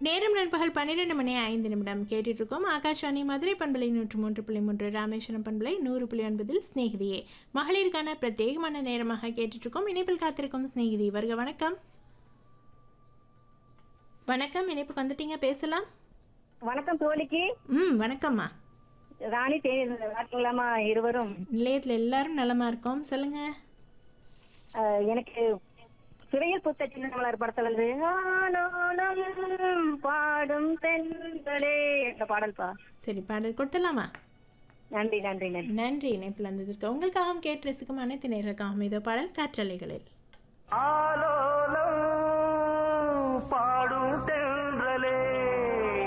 நேரம் நண்பகல் பன்னிரெண்டு மணி ஐந்து நிமிடம் கேட்டுட்டு இருக்கோம் ஆகாஷவாணி மதுரை பண்பலை நூற்று மூன்று புள்ளி மூன்று ராமேஸ்வரம் பண்பலை நூறு புள்ளி ஒன்பதில் சிநேகிதியே மகளிருக்கான பிரத்யேகமான நேரமாக கேட்டுட்டு இருக்கோம் இணைப்பில் காத்திருக்கும் சிநேகிதி வருக வணக்கம் வணக்கம் இணைப்புக்கு வந்துட்டீங்க பேசலாம் வணக்கம் தோழிக்கு ம் வணக்கம்மா ராணி தேனி இருக்கலாமா இருவரும் நிலையத்தில் எல்லாரும் நலமா இருக்கோம் சொல்லுங்க அஹ், எனக்கு சிறையில் புத்த சின்னமலர் படத்துல இருந்து ஆலோலம் பாடும் தென்றலே என்ற பாடல்பா சரி பாடல் கொடுத்துடலாமா நன்றி நன்றி நன்றி நன்றி இணைப்பில் வந்ததற்கு உங்களுக்காகவும் கேட்டு ரசிக்கும் அனைத்து நேர்களுக்காகவும் இதோ பாடல் காற்றலைகளில் ஆலோலம் பாடும்